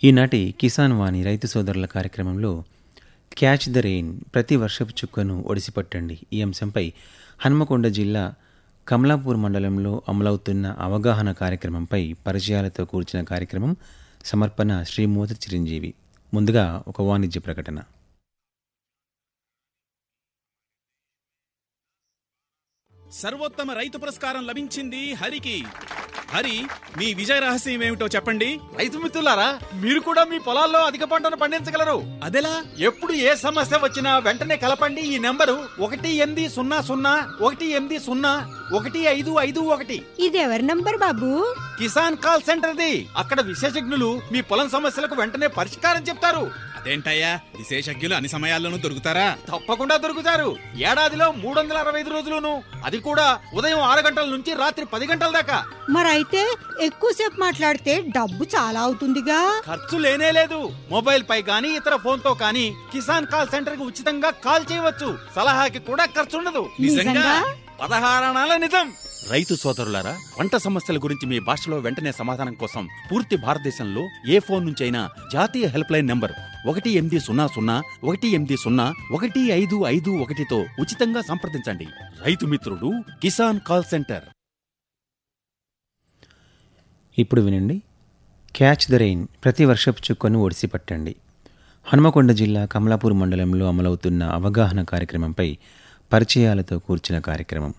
ఈనాటి కిసాన్ వాణి రైతు సోదరుల కార్యక్రమంలో క్యాచ్ ద రెయిన్ ప్రతి వర్షపు చుక్కను ఒడిసిపట్టండి ఈ అంశంపై హన్మకొండ జిల్లా కమలాపూర్ మండలంలో అమలవుతున్న అవగాహన కార్యక్రమంపై పరిచయాలతో కూర్చిన కార్యక్రమం సమర్పణ శ్రీమూర్తి చిరంజీవి ముందుగా ఒక వాణిజ్య ప్రకటన సర్వోత్తమ రైతు పురస్కారం లభించింది హరికి హరి మీ విజయ రహస్యం ఏమిటో చెప్పండి రైతు మిత్రులారా మీరు కూడా మీ పొలాల్లో అధిక పంటను పండించగలరు అదెలా ఎప్పుడు ఏ సమస్య వచ్చినా వెంటనే కలపండి ఈ నెంబరు ఒకటి ఎనిమిది సున్నా సున్నా ఒకటి ఎనిమిది సున్నా ఒకటి ఐదు ఐదు ఒకటి ఇది ఎవరి నంబర్ బాబు కిసాన్ కాల్ సెంటర్ది అక్కడ విశేషజ్ఞులు మీ పొలం సమస్యలకు వెంటనే పరిష్కారం చెప్తారు అదేంటయ్యా విశేషజ్ఞులు అన్ని సమయాల్లోనూ దొరుకుతారా తప్పకుండా దొరుకుతారు ఏడాదిలో మూడు వందల అరవై ఐదు రోజులును అది కూడా ఉదయం ఆరు గంటల నుంచి రాత్రి పది గంటల దాకా మరైతే ఎక్కువసేపు మాట్లాడితే డబ్బు చాలా అవుతుందిగా ఖర్చు లేనే లేదు మొబైల్ పై గానీ ఇతర ఫోన్ తో కానీ కిసాన్ కాల్ సెంటర్ కి ఉచితంగా కాల్ చేయవచ్చు సలహాకి కూడా ఖర్చు ఉండదు నిజంగా? పదహారణాల నిజం రైతు సోదరులారా పంట సమస్యల గురించి మీ భాషలో వెంటనే సమాధానం కోసం పూర్తి భారతదేశంలో ఏ ఫోన్ నుంచి అయినా జాతీయ హెల్ప్ లైన్ నంబర్ ఒకటి ఎనిమిది సున్నా సున్నా ఒకటి ఎనిమిది సున్నా ఒకటి ఐదు ఐదు ఒకటితో ఉచితంగా సంప్రదించండి రైతు మిత్రుడు కిసాన్ కాల్ సెంటర్ ఇప్పుడు వినండి క్యాచ్ ద రెయిన్ ప్రతి వర్షపు చుక్కను ఒడిసిపట్టండి హనుమకొండ జిల్లా కమలాపూర్ మండలంలో అమలవుతున్న అవగాహన కార్యక్రమంపై పరిచయాలతో కూర్చిన కార్యక్రమం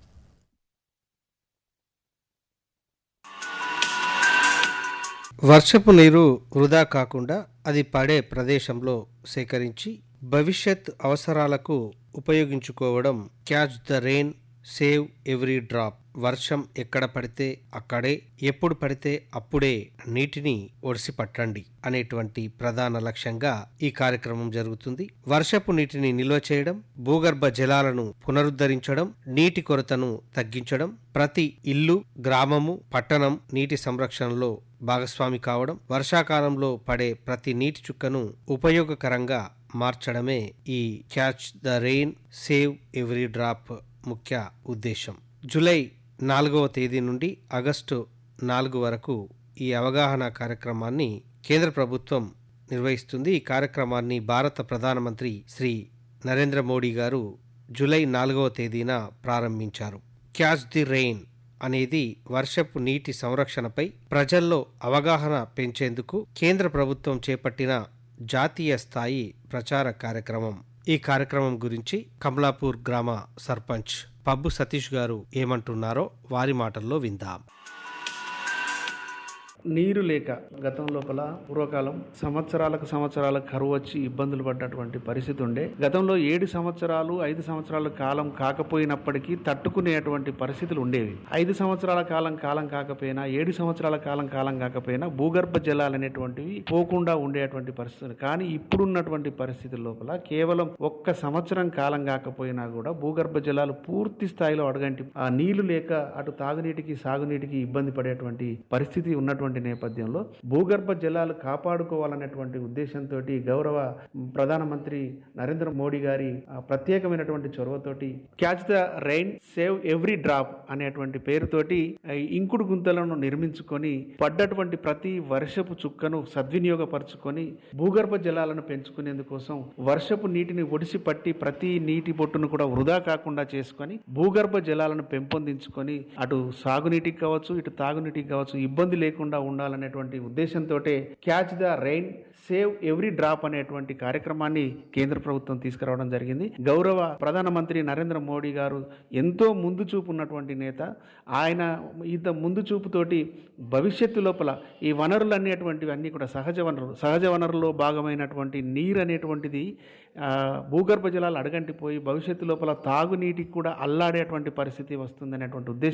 వర్షపు నీరు వృధా కాకుండా అది పడే ప్రదేశంలో సేకరించి భవిష్యత్ అవసరాలకు ఉపయోగించుకోవడం catch the rain save every drop వర్షం ఎక్కడ పడితే అక్కడే ఎప్పుడు పడితే అప్పుడే నీటిని ఒడిసి పట్టండి అనేటువంటి ప్రధాన లక్ష్యంగా ఈ కార్యక్రమం జరుగుతుంది వర్షపు నీటిని నిల్వ చేయడం భూగర్భ జలాలను పునరుద్ధరించడం నీటి కొరతను తగ్గించడం ప్రతి ఇల్లు గ్రామము పట్టణం నీటి సంరక్షణలో భాగస్వామి కావడం వర్షాకాలంలో పడే ప్రతి నీటి చుక్కను ఉపయోగకరంగా మార్చడమే ఈ catch the rain save every drop ముఖ్య ఉద్దేశం జూలై నాలుగవ తేదీ నుండి ఆగస్టు నాలుగు వరకు ఈ అవగాహన కార్యక్రమాన్ని కేంద్ర ప్రభుత్వం నిర్వహిస్తుంది ఈ కార్యక్రమాన్ని భారత ప్రధానమంత్రి శ్రీ నరేంద్ర మోడీ గారు జూలై నాలుగవ తేదీన ప్రారంభించారు క్యాచ్ ది రెయిన్ అనేది వర్షపు నీటి సంరక్షణపై ప్రజల్లో అవగాహన పెంచేందుకు కేంద్ర ప్రభుత్వం చేపట్టిన జాతీయ స్థాయి ప్రచార కార్యక్రమం ఈ కార్యక్రమం గురించి కమలాపూర్ గ్రామ సర్పంచ్ పబ్బు సతీష్ గారు ఏమంటున్నారో వారి మాటల్లో విందాం నీరు లేక గతం లోపల పూర్వకాలం సంవత్సరాలకు సంవత్సరాలకు కరువు వచ్చి ఇబ్బందులు పడ్డటువంటి పరిస్థితి ఉండే గతంలో ఏడు సంవత్సరాలు ఐదు సంవత్సరాల కాలం కాకపోయినప్పటికీ తట్టుకునేటువంటి పరిస్థితులు ఉండేవి ఐదు సంవత్సరాల కాలం కాలం కాకపోయినా ఏడు సంవత్సరాల కాలం కాలం కాకపోయినా భూగర్భ జలాలు అనేటువంటివి పోకుండా ఉండేటువంటి పరిస్థితులు కానీ ఇప్పుడున్నటువంటి పరిస్థితుల లోపల కేవలం ఒక్క సంవత్సరం కాలం కాకపోయినా కూడా భూగర్భ జలాలు పూర్తి స్థాయిలో అడగంటి ఆ నీళ్లు లేక అటు తాగునీటికి సాగునీటికి ఇబ్బంది పడేటువంటి పరిస్థితి ఉన్నటువంటి నేపథ్యంలో భూగర్భ జలాలు కాపాడుకోవాలనేటువంటి ఉద్దేశంతో గౌరవ ప్రధానమంత్రి నరేంద్ర మోడీ గారి ఆ ప్రత్యేకమైనటువంటి చొరవతోటి catch the rain save every drop అనేటువంటి పేరుతోటి ఈ ఇంకుడు గుంతలను నిర్మించుకొని పడ్డటువంటి ప్రతి వర్షపు చుక్కను సద్వినియోగపరచుకొని భూగర్భ జలాలను పెంచుకునేందుకోసం వర్షపు నీటిని ఒడిసి పట్టి ప్రతి నీటి బొట్టును కూడా వృధా కాకుండా చేసుకొని భూగర్భ జలాలను పెంపొందించుకొని అటు సాగునీటికి కావచ్చు ఇటు తాగునీటికి కావచ్చు ఇబ్బంది లేకుండా ఉండాలనేటువంటి ఉద్దేశంతో catch the rain save every drop అనేటువంటి కార్యక్రమాన్ని కేంద్ర ప్రభుత్వం తీసుకురావడం జరిగింది గౌరవ ప్రధానమంత్రి నరేంద్ర మోడీ గారు ఎంతో ముందు చూపు ఉన్నటువంటి నేత ఆయన ఇంత ముందు చూపుతోటి భవిష్యత్తు లోపల ఈ వనరులు అనేటువంటివి అన్నీ కూడా సహజ వనరులు సహజ వనరుల్లో భాగమైనటువంటి నీరు అనేటువంటిది ఆ, భూగర్భ జలాలు అడగంటిపోయి భవిష్యత్తు లోపల తాగునీటికి కూడా అల్లాడేటువంటి పరిస్థితి వస్తుందనేటువంటి ఉద్దేశం